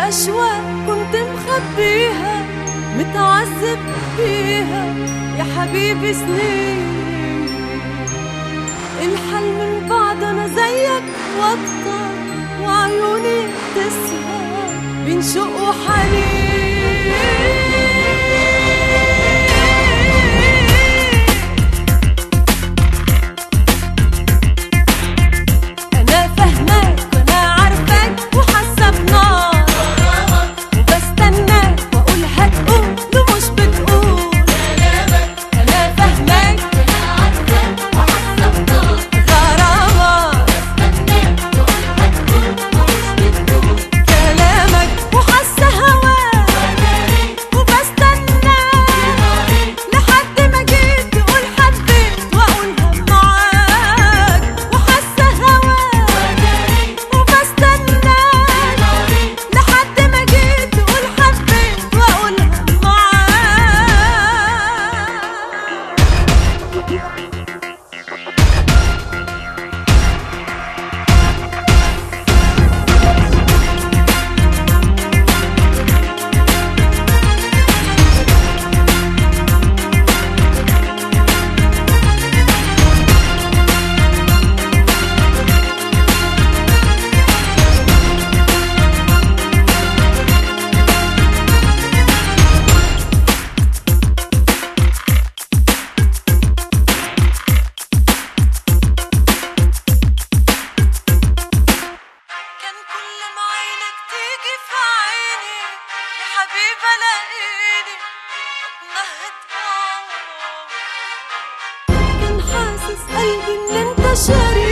أشواق كنت مخبيها متعذب فيها يا حبيبي سنين الحل من بعد أنا زيك وأكتر وعيوني تسهر بين شوق وحنين أنا فاهماك وأنا عارفاك وحاسة بنار وبستناك وأقول هتقول ومش بتقول أنا فاهماك غرامك كلامك وحاسة هواك وبستناك لحد ما جيت تقول حبيت وأقولها معاك وحاسة هواك وبستناك لحد ما جيت تقول حبيت وأقولها معاك كان كل ما عينك تيجي في عيني يا حبيبة لاقيني اتنهد كان حاسس قلبي ان انت شاري